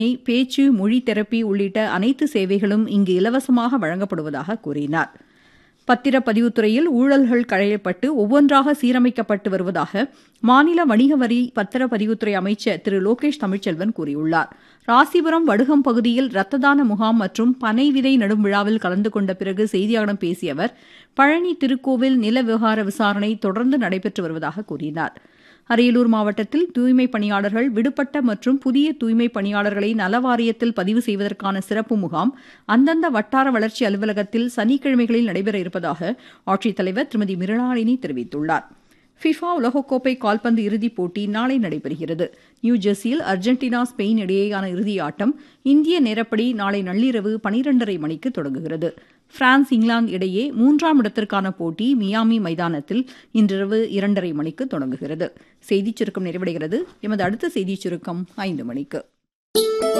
பேச்சு மொழி தெரப்பி உள்ளிட்ட அனைத்து சேவைகளும் இங்கு இலவசமாக வழங்கப்படுவதாக கூறினார் பத்திரப்பதிவுத்துறையில் ஊழல்கள் களையப்பட்டு ஒவ்வொன்றாக சீரமைக்கப்பட்டு வருவதாக மாநில வணிக வரி பத்திரப்பதிவுத்துறை அமைச்சர் திரு லோகேஷ் தமிழ்ச்செல்வன் கூறியுள்ளார் ராசிபுரம் வடுகம் பகுதியில் ரத்த தான முகாம் மற்றும் பனை விதை நடும் விழாவில் கலந்து கொண்ட பிறகு செய்தியாளர்களிடம் பேசிய அவர் பழனி திருக்கோவில் நில விவகார விசாரணை தொடர்ந்து நடைபெற்று வருவதாக கூறினார் அரியலூர் மாவட்டத்தில் தூய்மை பணியாளர்கள் விடுபட்ட மற்றும் புதிய தூய்மை பணியாளர்களை நலவாரியத்தில் பதிவு செய்வதற்கான சிறப்பு முகாம் அந்தந்த வட்டார வளர்ச்சி அலுவலகத்தில் சனிக்கிழமைகளில் நடைபெற இருப்பதாக ஆட்சித்தலைவர் திருமதி மிருளாளினி தெரிவித்துள்ளார் ஃபிஃபா உலகக்கோப்பை கால்பந்து இறுதிப் போட்டி நாளை நடைபெறுகிறது நியூஜெர்சியில் அர்ஜென்டினா ஸ்பெயின் இடையேயான இறுதி ஆட்டம் இந்திய நேரப்படி நாளை நள்ளிரவு பனிரெண்டரை மணிக்கு தொடங்குகிறது பிரான்ஸ் இங்கிலாந்து இடையே மூன்றாம் இடத்திற்கான போட்டி மியாமி மைதானத்தில் இன்றிரவு இரண்டரை மணிக்கு தொடங்குகிறது செய்திச் சுருக்கம் நிறைவடைகிறது எமது அடுத்த செய்திச் சுருக்கம் ஐந்து மணிக்கு